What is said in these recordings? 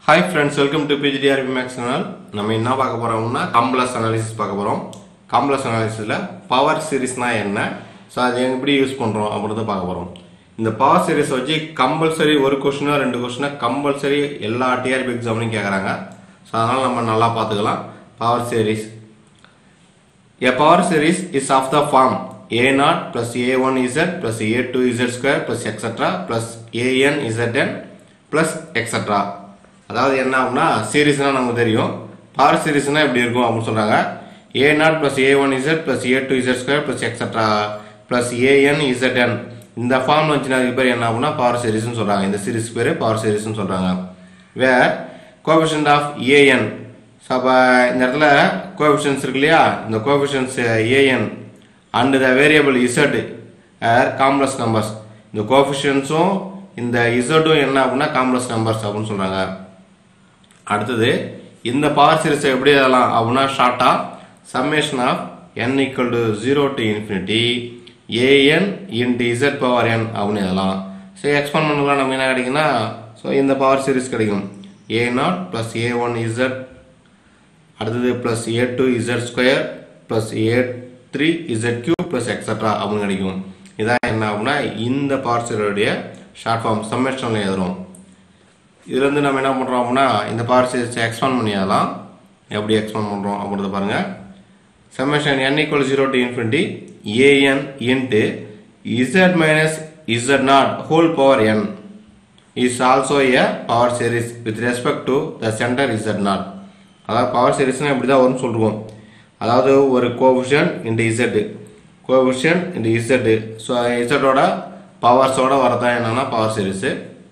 Hi friends welcome to PGTRB maths channel நம்ம என்ன பார்க்க போறோம்னா காம்ப்ளெக்ஸ் அனாலிசிஸ் பார்க்க போறோம் காம்ப்ளெக்ஸ் அனாலிசிஸில் பவர் சீரிஸ்னா என்ன ஸோ அதை எப்படி யூஸ் பண்றோம் அப்படின்றத பார்க்க போறோம் இந்த பவர் சீரிஸ் வச்சு கம்பல்சரி ஒரு கொஸ்டினோ ரெண்டு கொஸ்டினோ கம்பல்சரி எல்லா டிஆர்பி எக்ஸாம்லையும் கேட்குறாங்க ஸோ அதனால நம்ம நல்லா பார்த்துக்கலாம் power series A power series is of the form a0 plus a1z plus a2z square plus etc plus anzn plus etc அதாவது என்ன அப்படின்னா சீரீஸ்னா நமக்கு தெரியும் பவர் சீரீஸ்னா எப்படி இருக்கும் அப்படின்னு சொல்றாங்க a0 plus a1z plus a2z square plus etc plus anzn இந்த ஃபார்ம் வச்சுனா அதுக்கு பேர் என்ன அப்படின்னா பவர் சீரிஸ்னு சொல்றாங்க இந்த சீரிஸ் பேர் பவர் சீரிஸ்னு சொல்றாங்க where coefficient of an so அப்போ இந்த இடத்துல கோஎஃபிஷியன்ஸ் இருக்கு இல்லையா இந்த coefficients a n and the variable z are complex numbers இந்த கோஎஃபிஷியன்ஸும் இந்த இசட்டும் என்ன அப்படின்னா காம்ப்ளெக்ஸ் நம்பர்ஸ் அப்படின்னு சொல்கிறாங்க அடுத்தது இந்த பவர் சீரிஸை எப்படி எழுதலாம் அப்படின்னா ஷார்ட்டாக summation of n equal to zero to infinity a n into z power n அப்படின்னு எழுதலாம் ஸோ எக்ஸ்பாண்ட் பண்ணலாம் நமக்கு என்ன கிடைக்குன்னா ஸோ இந்த பவர் சீரிஸ் கிடைக்கும் a naught plus a one z அடுத்தது plus a two z square plus a three z cube plus extra அப்படின்னு கிடைக்கும் இதான் என்ன அப்படின்னா இந்த பார்சலுடைய ஷார்ட் ஃபார்ம் சம்மேஷனில் எழுதுறோம் இதுலேருந்து நம்ம என்ன பண்ணுறோம் அப்படின்னா இந்த பவர் சீரிஸை எக்ஸ்பாண்ட் பண்ணி எழுதலாம் எப்படி எக்ஸ்பாண்ட் பண்ணுறோம் அப்படின்றத பாருங்கள் summation n equal 0 to infinity an into z minus z naught whole power n is also a power series with respect to the center z naught அதாவது பவர் சீரிஸ்னா இப்படி தான் வரும்னு சொல்லுவோம் அதாவது ஒரு coefficient into z coefficient into z so இசட்டோட பவர்ஸோட வரதான் என்னன்னா பவர் சீரிஸு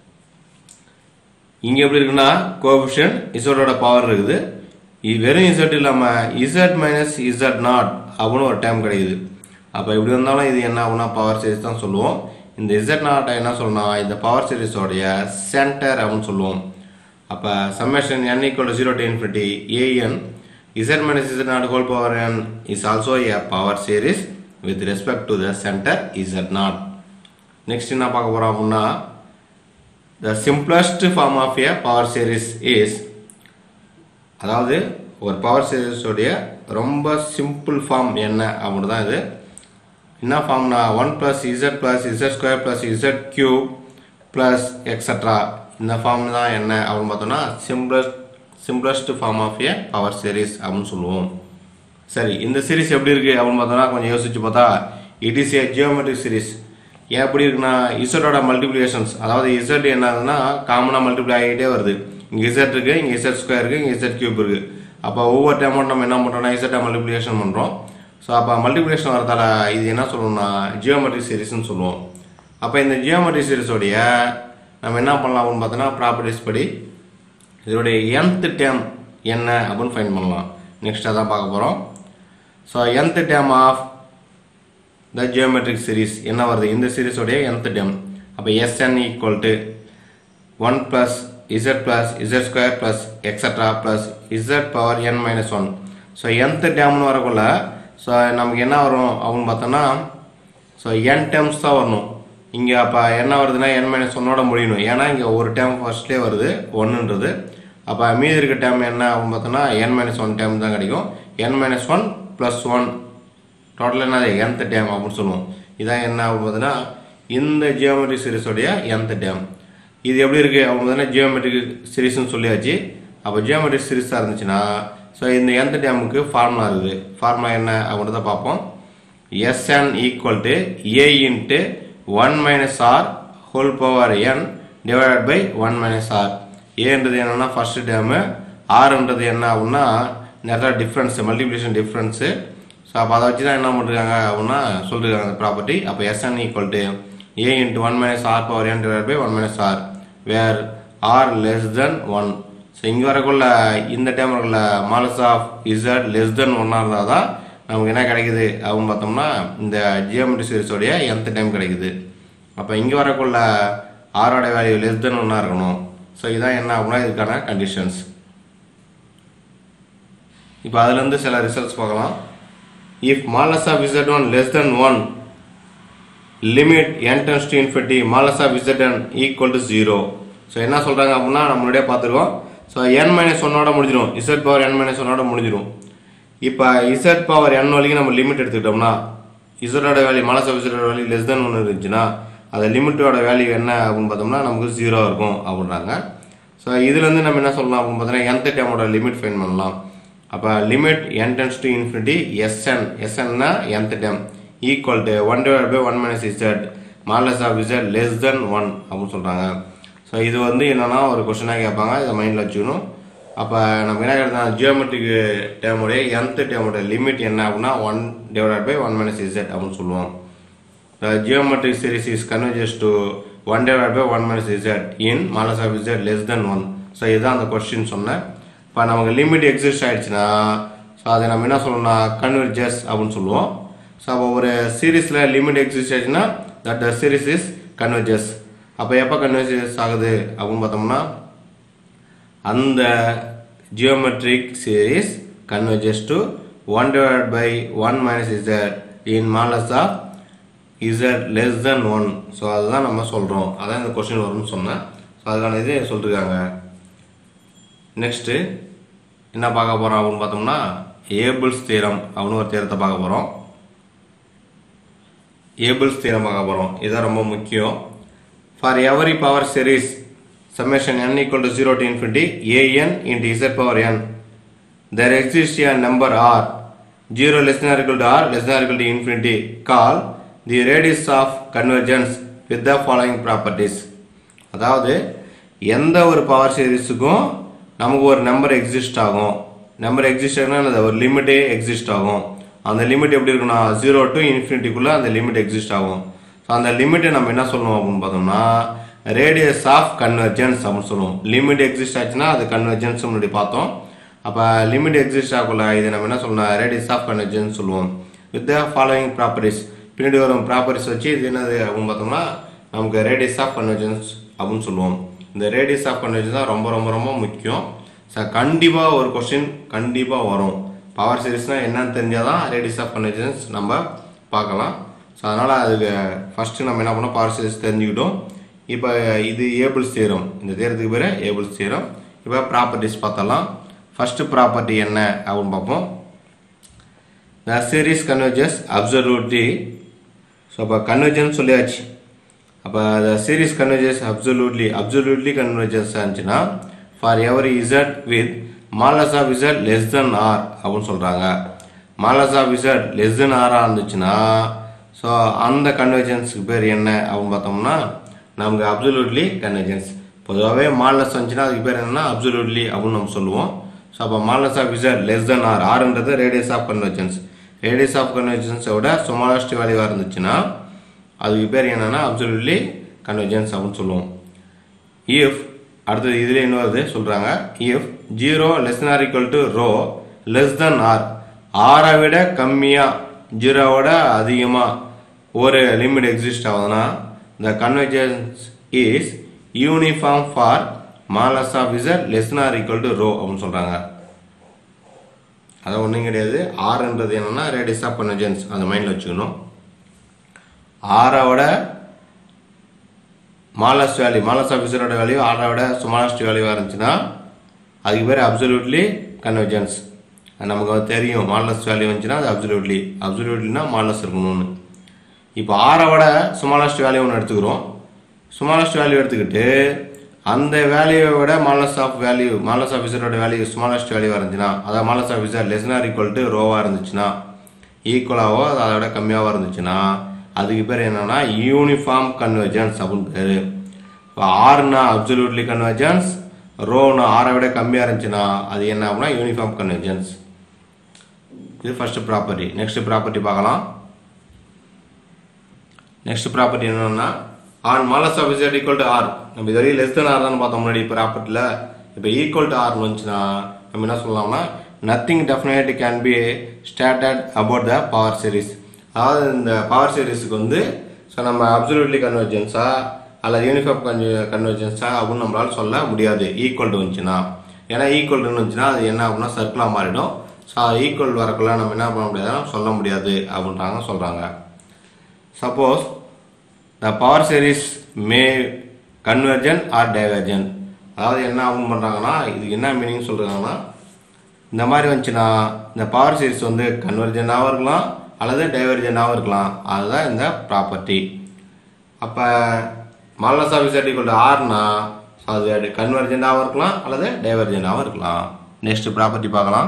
இங்கே எப்படி இருக்குன்னா கோவிஷன் இசட்டோட பவர் இருக்குது இது வெறும் இசட் இல்லாமல் இசட் மைனஸ் இசட் நாட் அப்படின்னு ஒரு டைம் கிடைக்குது அப்போ எப்படி இருந்தாலும் இது என்ன ஆகுனா பவர் சீரிஸ் தான் சொல்லுவோம் இந்த இசட் நாட்டை என்ன சொல்லணும் இந்த பவர் சீரிஸோடைய சென்டர் அப்படின்னு சொல்லுவோம் அப்போ summation n equal to 0 to infinity an z minus z naught whole power n is also a power series with respect to the center z naught next என்ன பார்க்க போகிறோம் அப்படின்னா the simplest form of a power series is அதாவது ஒரு power சீரிஸோடைய ரொம்ப simple form என்ன அப்படின்னு தான் இது என்ன ஃபார்ம்னா one plus z plus z square plus z cube plus extra இந்த ஃபார்ம் தான் என்ன அப்படின்னு பார்த்தோம்னா simplest simplest form of a power series அப்படின்னு சொல்லுவோம் சரி இந்த சீரிஸ் எப்படி இருக்கு அப்படின்னு பார்த்தோம்னா கொஞ்சம் யோசிச்சு பார்த்தா it is a geometric series ஏன் எப்படி இருக்குன்னா இசட்டோட மல்டிப்ளிகேஷன்ஸ் அதாவது இசட் என்ன ஆகுதுன்னா காமனாக மல்டிப்ளை ஆகிட்டே வருது இங்கே இசட் இருக்கு இங்கே இசட் ஸ்கொயர் இருக்கு இங்கே இசட் கியூப் இருக்கு அப்போ ஒவ்வொரு டைமும் நம்ம என்ன பண்ணுறோம்னா இசட்டை மல்டிப்ளிகேஷன் பண்ணுறோம் ஸோ அப்போ மல்டிப்ளிகேஷன் வரதால இது என்ன சொல்லணும்னா ஜியோமெட்ரிக் சீரிஸ்னு சொல்லுவோம் அப்போ இந்த ஜியோமெட்ரிக் சீரிஸோடைய நம்ம என்ன பண்ணலாம் அப்படின்னு பார்த்தோன்னா ப்ராப்பர்ட்டிஸ் படி இதோடைய nth டேம் என்ன அப்படின்னு ஃபைன் பண்ணலாம் நெக்ஸ்ட் அதான் பார்க்க போகிறோம் so nth term of the geometric series என்ன வருது இந்த சீரிஸோடைய nth டேம் அப்போ s n equal to one plus z plus z square plus extra plus z power n minus one so nth டேம்னு வரக்குள்ள ஸோ நமக்கு என்ன வரும் அப்படின்னு பார்த்தோன்னா ஸோ என் டேர்ம்ஸ் தான் வரணும் இங்கே அப்போ என்ன வருதுன்னா என் மைனஸ் ஒன்னோட முடியணும் ஏன்னா இங்கே ஒரு டேம் ஃபர்ஸ்ட்லேயே வருது ஒன்றுன்றது அப்போ மீதி இருக்க டேம் என்ன அப்படின்னு பார்த்தோன்னா என் மைனஸ் ஒன் டேம் தான் கிடைக்கும் n minus one plus one total என்னது nth டேம் அப்படின்னு சொல்லுவோம் இதான் என்ன அப்படின்னு பார்த்தீங்கன்னா இந்த ஜியோமெட்ரிக் சீரிஸோடைய nth டேம் இது எப்படி இருக்குது அப்படின்னு பார்த்தீங்கன்னா ஜியோமெட்ரிக் சீரிஸ்னு சொல்லியாச்சு அப்போ ஜியோமெட்ரிக் சீரிஸாக இருந்துச்சுன்னா ஸோ இந்த nth டேமுக்கு ஃபார்முலா இருக்குது ஃபார்முலா என்ன அப்படின்றத பார்ப்போம் Sn equal to A into 1 minus R whole power n divided by 1 minus R. ஏன்றது என்னன்னா ஃபர்ஸ்ட் டேர்மு ஆர்ன்றது என்ன அப்படின்னா இந்த இடத்துல டிஃப்ரென்ஸ் மல்டிப்ளிகேஷன் டிஃப்ரென்ஸு ஸோ அப்போ அதை வச்சு தான் என்ன பண்ணிருக்காங்க அப்படின்னா சொல்லிருக்காங்க அந்த ப்ராப்பர்ட்டி அப்போ s n equal to a into one minus r power n divide by one minus r where r less than one so இங்கே வரக்குள்ள இந்த டைம் வரக்குள்ள மாலஸ் ஆஃப் இசட் லெஸ் தென் ஒன்னாக இருந்தால் தான் நமக்கு என்ன கிடைக்குது அப்படின்னு பார்த்தோம்னா இந்த ஜியோமெட்ரி சீரிஸோடைய nth டைம் கிடைக்குது அப்போ இங்கே வரக்குள்ள ஆரோட வேல்யூ லெஸ் தென் ஒன்றா இருக்கணும் ஸோ இதான் என்ன அப்படின்னா இதுக்கான கண்டிஷன்ஸ் இப்போ அதுலேருந்து சில ரிசல்ட்ஸ் பார்க்கலாம் if modulus of z one less than one limit n tends to infinity modulus of z one equal to zero so என்ன சொல்கிறாங்க அப்படின்னா நம்ம முன்னாடியே பார்த்துருக்கோம் ஸோ என் மைனஸ் ஒன்னோட முடிஞ்சிடும் இசட் பவர் என் மைனஸ் ஒன்னோட முடிஞ்சிடும் இப்போ இசட் பவர் என் வரைக்கும் நம்ம லிமிட் எடுத்துக்கிட்டோம்னா இசட்டோட வேல்யூ மாலஸ் ஆஃப் இசட்டோட வேல்யூ லெஸ் தென் ஒன்று இருந்துச்சுன்னா அந்த லிமிட்டோட வேல்யூ என்ன அப்படின்னு பார்த்தோம்னா நமக்கு ஜீரோ இருக்கும் அப்படின்றாங்க ஸோ இதுலேருந்து நம்ம என்ன சொல்லலாம் அப்படின்னு பார்த்தீங்கன்னா nth டேமோட லிமிட் ஃபைன் பண்ணலாம் அப்போ limit n tends to infinity s n எஸ்என்னா nth term equal to one divide by one minus z modulus of z less than one அப்படின்னு சொல்கிறாங்க ஸோ இது வந்து என்னன்னா ஒரு கொஸ்டினாக கேட்பாங்க இதை மைண்டில் வச்சுக்கணும் அப்போ நம்ம என்ன கேட்டோம் ஜியோமெட்ரிக் டேமுடைய nth டேமோட லிமிட் என்ன அப்படின்னா one divide by one minus z அப்படின்னு சொல்லுவோம் The geometric series is converges to 1 divided by 1 minus z in minus of z less than 1. So இதுதான் அந்த கொஸ்டின் சொன்னேன் இப்போ நமக்கு லிமிட் எக்ஸிஸ்ட் ஆயிடுச்சுன்னா ஸோ அதை நம்ம என்ன சொல்லணும்னா கன்வெர்ஜஸ் அப்படின்னு சொல்லுவோம் ஸோ அப்போ ஒரு சீரீஸில் லிமிட் எக்ஸிஸ்ட் ஆயிடுச்சுன்னா தட் சீரீஸ் இஸ் கன்வெர்ஜஸ் அப்போ எப்போ கன்வெர்ஜஸ் ஆகுது அப்படின்னு பார்த்தோம்னா அந்த geometric series converges to 1 divided by 1 minus z in modulus of z less than 1 so அதுதான் நம்ம சொல்கிறோம் அதான் இந்த கொஸ்டின் வரும்னு சொன்னேன் ஸோ அதுக்கான இது சொல்லிருக்காங்க நெக்ஸ்ட்டு என்ன பார்க்க போகிறோம் அப்படின்னு பார்த்தோம்னா ஏபிள்ஸ் தீரம் அப்படின்னு ஒரு தீரத்தை பார்க்க போகிறோம் ஏபிள்ஸ் தீரம் பார்க்க போகிறோம் இதுதான் ரொம்ப முக்கியம் for every power series summation n equal to 0 to infinity an into z power n there exists a number r 0 less than or equal to r less than or equal to infinity call the radius of convergence with the following properties அதாவது எந்த ஒரு power சீரிஸுக்கும் நமக்கு ஒரு number exist ஆகும் number exist ஆகுனா ஒரு லிமிட்டே exist ஆகும் அந்த லிமிட் எப்படி இருக்குன்னா ஜீரோ டு இன்ஃபினிட்டிக்குள்ளே அந்த லிமிட் எக்ஸிஸ்ட் ஆகும் ஸோ அந்த லிமிட்டை நம்ம என்ன சொல்லணும் அப்படின்னு பார்த்தோம்னா ரேடியஸ் ஆஃப் கன்வர்ஜென்ஸ் அப்படின்னு சொல்லுவோம் லிமிட் எக்ஸிஸ்ட் ஆச்சுன்னா அது கன்வர்ஜென்ஸ் முன்னாடி பார்த்தோம் அப்போ லிமிட் எக்ஸிஸ்ட் ஆகல இது நம்ம என்ன சொல்லணும் ரேடியஸ் ஆஃப் கன்வர்ஜென்ஸ் சொல்லுவோம் வித் த ஃபாலோயிங் ப்ராப்பர்ட்டிஸ் பின்னாடி வரும் ப்ராப்பர்ட்டிஸ் வச்சு இது என்னது அப்படின்னு பார்த்தோம்னா நமக்கு ரேடியஸ் ஆஃப் கன்வர்ஜென்ஸ் அப்படின்னு சொல்லுவோம் இந்த ரேடியஸ் ஆஃப் கன்வர்ஜென்ஸ் தான் ரொம்ப ரொம்ப ரொம்ப முக்கியம் ஸோ கண்டிப்பாக ஒரு கொஸ்டின் கண்டிப்பாக வரும் பவர் சீரிஸ்னால் என்னன்னு தெரிஞ்சால் தான் ரேடியஸ் ஆஃப் கன்வர்ஜென்ஸ் நம்ம பார்க்கலாம் ஸோ அதனால் அதுக்கு ஃபஸ்ட்டு நம்ம என்ன பண்ணோம் பவர் சீரிஸ் தெரிஞ்சுக்கிட்டோம் இப்போ இது ஏபிள்ஸ் தீரம் இந்த தேரத்துக்கு பேர் ஏபிள்ஸ் தீரம் இப்போ ப்ராப்பர்ட்டிஸ் பார்த்தலாம் ஃபஸ்ட்டு ப்ராப்பர்ட்டி என்ன அப்படின்னு பார்ப்போம் the series converges absolutely so அப்போ கன்வர்ஜன்ஸ் சொல்லியாச்சு அப்போ the series converges absolutely absolutely convergence இருந்துச்சுன்னா for ever z with modulus of z less than r அப்படின்னு சொல்கிறாங்க modulus of z less than ஆராக இருந்துச்சுன்னா ஸோ அந்த கன்வர்ஜன்ஸுக்கு பேர் என்ன அப்படின்னு பார்த்தோம்னா நமக்கு அப்சல்யூட்லி கன்வர்ஜன்ஸ் பொதுவாகவே மாலஸ் வந்துச்சுன்னா அதுக்கு பேர் என்னன்னா அப்சல்யூட்லி அப்படின்னு நம்ம சொல்லுவோம் ஸோ அப்போ modulus of z less than r ஆர்ன்றது radius of convergence radius of கன்வர்ஜன்ஸை விட ஸ்மாலஸ்ட் வேல்யூவாக இருந்துச்சுன்னா அதுக்கு பேர் என்னன்னா அப்சல்யூட்லி கன்வர்ஜன்ஸ் அப்படின்னு சொல்லுவோம் இஃப் அடுத்தது இதில் என்ன வருது சொல்கிறாங்க if zero less r equal to rho less than r ஆரை விட கம்மியாக ஜீரோவோட அதிகமாக ஒரு லிமிட் எக்ஸிஸ்ட் ஆகுதுன்னா the convergence is uniform for modulus of z less r equal to rho அப்படின்னு சொல்கிறாங்க அது ஒன்றும் கிடையாது ஆறுன்றது என்னன்னா ரேடியஸ் ஆஃப் கன்வர்ஜன்ஸ் அந்த மைண்டில் வச்சுக்கணும் ஆரோட மாலஸ்ட் வேல்யூ மாலஸ் ஆஃபீஸரோட வேல்யூ ஆரை விட ஸ்மாலஸ்ட் வேல்யூவாக இருந்துச்சுன்னா அதுக்கு பேர் அப்சல்யூட்லி கன்வர்ஜன்ஸ் நமக்கு வந்து தெரியும் மாலஸ் வேல்யூ வந்துச்சுன்னா அது அப்சல்யூட்லி அப்சல்யூட்லினா மாலஸ் இருக்கணும்னு இப்போ ஆரை விட ஸ்மாலஸ்ட் வேல்யூ ஒன்று எடுத்துக்கிறோம் ஸ்மாலஸ்ட் வேல்யூ எடுத்துக்கிட்டு அந்த வேல்யூவை விட மாலஸ் ஆஃப் வேல்யூ மாலஸ் ஆஃபீஸரோட வேல்யூ ஸ்மாலஸ்ட் வேல்யூவாக இருந்துச்சுன்னா அதாவது modulus of z less or equal to ரோவாக இருந்துச்சுன்னா ஈக்குவலாகவோ அதை விட கம்மியாகவும் இருந்துச்சுன்னா அதுக்கு பேர் என்னன்னா யூனிஃபார்ம் கன்வர்ஜன்ஸ் அப்படின்னு பேர் இப்போ ஆறுனா அப்சல்யூட்லி கன்வர்ஜன்ஸ் ரோனா ஆரை விட கம்மியாக இருந்துச்சுன்னா அது என்ன அப்படின்னா யூனிஃபார்ம் கன்வர்ஜன்ஸ் இது ஃபர்ஸ்ட் ப்ராப்பர்ட்டி நெக்ஸ்ட் ப்ராப்பர்ட்டி பார்க்கலாம் நெக்ஸ்ட் ப்ராப்பர்ட்டி என்னன்னா on modulus of is equal to r நம்ம இது வரையும் லெஸ் தென் ஆர் தான் பார்த்தோம் முன்னாடி ப்ராப்பர்ட்டியில் இப்போ ஈக்குவல் டு ஆர்னு வந்துச்சுன்னா நம்ம என்ன சொல்லலாம்னா nothing definite can be stated about the power series அதாவது இந்த பவர் சீரிஸுக்கு வந்து ஸோ நம்ம அப்சல்யூட்லி கன்வர்ஜென்ஸா அல்லது யூனிஃபார்ம் கன்வ கன்வர்ஜென்ஸா அப்படின்னு நம்மளால சொல்ல முடியாது ஈக்குவல் டு வந்துச்சுன்னா ஏன்னா ஈக்குவல் டு வந்துச்சுன்னா அது என்ன அப்படின்னா சர்க்கிளாக மாறிடும் ஸோ ஈக்குவல் வரக்குள்ள நம்ம என்ன பண்ண முடியாதுன்னா சொல்ல முடியாது அப்படின்றாங்க சொல்கிறாங்க suppose the power series may convergent or divergent அதாவது என்ன ஆகும் பண்ணுறாங்கன்னா இது என்ன மீனிங் சொல்கிறாங்கன்னா இந்த மாதிரி வந்துச்சுன்னா இந்த பவர் சீரிஸ் வந்து கன்வர்ஜென்டாகவும் இருக்கலாம் அல்லது டைவர்ஜென்டாகவும் இருக்கலாம் அதுதான் இந்த ப்ராப்பர்ட்டி அப்போ modulus of z equal to ஆர்னா அது கன்வர்ஜென்டாகவும் இருக்கலாம் அல்லது டைவர்ஜென்டாகவும் இருக்கலாம் நெக்ஸ்ட் ப்ராப்பர்ட்டி பார்க்கலாம்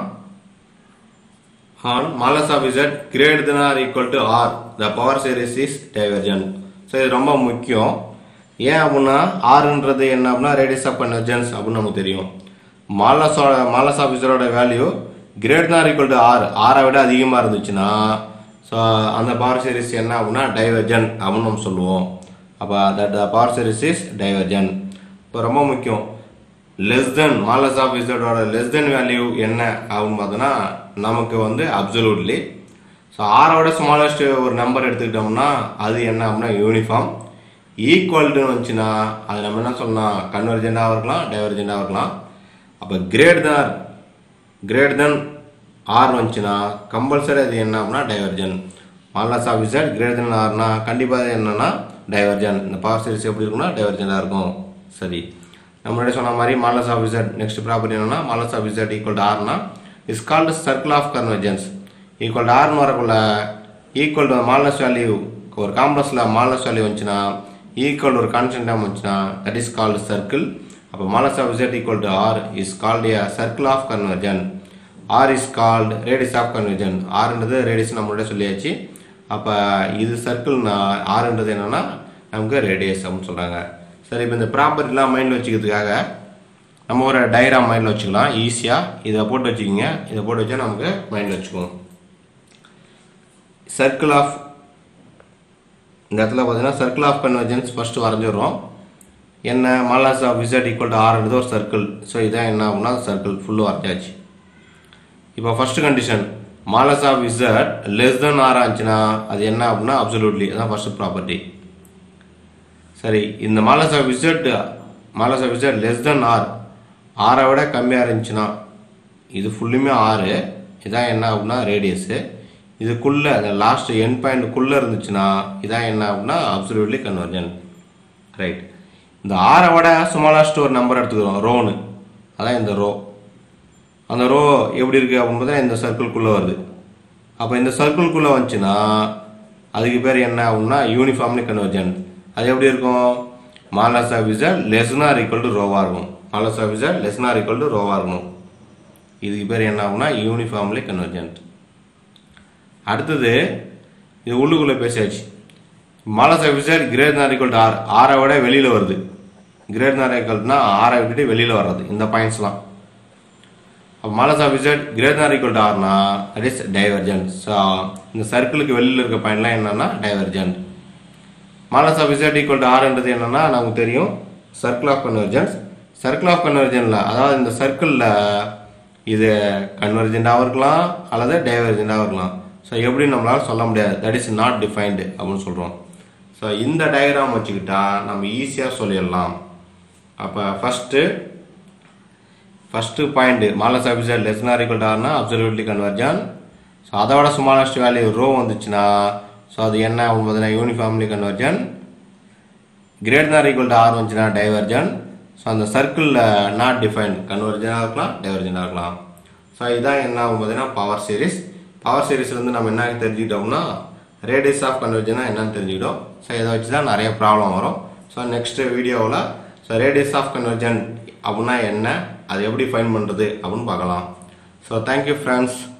on modulus of z greater than or equal to r the power series is divergent so இது ரொம்ப முக்கியம் ஏன் அப்படின்னா ஆறுன்றது என்ன அப்படின்னா ரேடியஸ் ஆஃப் கன்வர்ஜென்ஸ் அப்படின்னு நமக்கு தெரியும் மாலஸோட மாலஸ் ஆஃப் இசரோட வேல்யூ கிரேட் தான் ஈக்குவல் டு ஆர் ஆரை விட அதிகமாக இருந்துச்சுன்னா ஸோ அந்த பவர் சீரிஸ் என்ன அப்படின்னா டைவர்ஜன் அப்படின்னு நம்ம சொல்லுவோம் அப்போ that the power series is divergent இப்போ ரொம்ப முக்கியம் லெஸ் தென் மாலஸ் ஆஃப் இசட்டோட லெஸ் தென் வேல்யூ என்ன அப்படின்னு பார்த்தோன்னா நமக்கு வந்து அப்சல்யூட்லி ஸோ ஆரோட ஸ்மாலஸ்ட் ஒரு நம்பர் எடுத்துக்கிட்டோம்னா அது என்ன அப்படின்னா யூனிஃபார்ம் ஈக்குவல்டுன்னு வந்துச்சுன்னா அது நம்ம என்ன சொல்லலாம் கன்வர்ஜென்டாகவும் இருக்கலாம் டைவர்ஜென்டாகவும் இருக்கலாம் அப்போ கிரேட் தான் கிரேட் தென் ஆர் வந்துச்சுன்னா கம்பல்சரி அது என்ன அப்படின்னா divergent modulus of z great than ஆர்னா கண்டிப்பாக அது என்னன்னா டைவர்ஜன் இந்த பவர் சீரிஸ் எப்படி இருக்கும்னா டைவர்ஜென்டாக இருக்கும் சரி நம்ம முன்னாடி சொன்ன மாதிரி மாலஸ் ஆஃப் இசட் நெக்ஸ்ட் ப்ராப்பர்ட்டி என்னன்னா modulus of z equal to ஆர்னா is called circle of convergence equal to ஆர்னு வரக்குள்ள ஈக்குவல் டு மாலஸ் வேல்யூ ஒரு காம்ப்ளெக்ஸில் மாலஸ் வேல்யூ வந்துச்சுன்னா ஈக்குவல் ஒரு கான்ஸ்டன்ட் டேம் வந்துச்சுன்னா தட் இஸ் கால்டு சர்க்கிள் அப்போ modulus of z equal to r is called a circle of convergent r is called radius of convergent ஆர்ன்றது ரேடியஸ் நம்மளோட சொல்லியாச்சு அப்போ இது சர்க்கிள்னா ஆறுன்றது என்னன்னா நமக்கு ரேடியஸ் அப்படின்னு சொல்கிறாங்க சரி இப்போ இந்த ப்ராப்பர்ட்டிலாம் மைண்டில் வச்சுக்கிறதுக்காக நம்ம ஒரு டயக்ராம் மைண்டில் வச்சுக்கலாம் ஈஸியாக இதை போட்டு வச்சுக்கிங்க இதை போட்டு வச்சா நமக்கு மைண்டில் வச்சுக்குவோம் சர்க்கிள் ஆஃப் இந்த இடத்துல பார்த்தீங்கன்னா சர்க்கிள் ஆஃப் கன்வர்ஜென்ஸ் ஃபஸ்ட்டு வரைஞ்சிடுறோம் என்ன modulus of z equal to ஆர்ன்றது ஒரு சர்க்கிள் ஸோ இதான் என்ன ஆகும்னா சர்க்கிள் ஃபுல்லு வரைஞ்சாச்சு இப்போ first condition modulus of z less than r ஆச்சுன்னா அது என்ன அப்படின்னா அப்சல்யூட்லி அதான் ஃபர்ஸ்ட் ப்ராப்பர்ட்டி சரி இந்த modulus of z modulus of z less than r ஆரை விட கம்மியாக இருந்துச்சுன்னா இது ஃபுல்லுமே ஆறு இதான் என்ன அப்படின்னா ரேடியஸு இதுக்குள்ளே அந்த லாஸ்ட் என் பாயிண்ட்டுக்குள்ளே இருந்துச்சுன்னா இதான் என்ன அப்படின்னா அப்சல்யூட்லி கன்வர்ஜன் ரைட் இந்த ஆரை விட ஸ்மாலஸ்ட் ஒரு நம்பர் எடுத்துக்கிறோம் ரோனு அதான் இந்த ரோ அந்த ரோ எப்படி இருக்குது அப்படின்னு பார்த்தா இந்த சர்க்கிள்குள்ளே வருது அப்போ இந்த சர்க்கிள்குள்ளே வந்துச்சுன்னா அதுக்கு பேர் என்ன ஆகும்னா யூனிஃபார்ம்லி கன்வர்ஜென்ட் அது எப்படி இருக்கும் modulus of z less or equal to ரோவாக இருக்கும் modulus of z less or equal to ரோவாக இருக்கணும் இதுக்கு பேர் என்ன ஆகும்னா யூனிஃபார்ம்லி கன்வர்ஜென்ட் அடுத்தது இது உள்ளுக்குள்ளே பேசியாச்சு modulus of z great or equal to r ஆரை விட வெளியில் வருது கிரேட் நார் ஈக்குவல்னா ஆரை விட்டுட்டு வெளியில் வர்றது இந்த பாயிண்ட்ஸ்லாம் அப்போ modulus of z great or equal to ஆர்னா தட் இஸ் டைவர்ஜென்ட் ஸோ இந்த சர்க்கிளுக்கு வெளியில் இருக்க பாயிண்ட்லாம் என்னன்னா divergent modulus of z equal to ஆர்ன்றது என்னன்னா நமக்கு தெரியும் circle of convergence circle of கன்வர்ஜனில் அதாவது இந்த சர்க்கிளில் இது கன்வர்ஜென்டாகவும் இருக்கலாம் அல்லது டைவர்ஜென்டாகவும் இருக்கலாம் ஸோ எப்படி நம்மளால சொல்ல முடியாது தட் இஸ் நாட் டிஃபைன்டு அப்படின்னு சொல்கிறோம் ஸோ இந்த டயக்ராம் வச்சுக்கிட்டா நம்ம ஈஸியாக சொல்லிடலாம் அப்போ first first point modulus of z less or equal ஆர்னா அப்சல்யூட்லி கன்வர்ஜன் ஸோ அதோட ஸ்மாலஸ்ட் வேல்யூ ரோ வந்துச்சுன்னா ஸோ அது என்ன ஆகும் பார்த்தீங்கன்னா uniformly convergent great or equal to r வந்துச்சுன்னா டைவர்ஜன் ஸோ அந்த சர்க்கிளில் நாட் டிஃபைன் கன்வர்ஜனாக இருக்கலாம் டைவர்ஜனாக இருக்கலாம் ஸோ இதான் என்ன ஆகும் பார்த்தீங்கன்னா பவர் சீரிஸ் பவர் சீரிஸ்லேருந்து நம்ம என்ன தெரிஞ்சுக்கிட்டோம்னா ரேடியஸ் ஆஃப் கன்வர்ஜனாக என்னன்னு தெரிஞ்சுக்கிட்டோம் ஸோ இதை வச்சு தான் நிறைய ப்ராப்ளம் வரும் ஸோ நெக்ஸ்ட் வீடியோவில் ஸோ ரேடியஸ் ஆஃப் கன்வர்ஜன் அப்படின்னா என்ன அது எப்படி ஃபைன் பண்ணுறது அப்படின்னு பார்க்கலாம் ஸோ தேங்க்யூ ஃப்ரெண்ட்ஸ்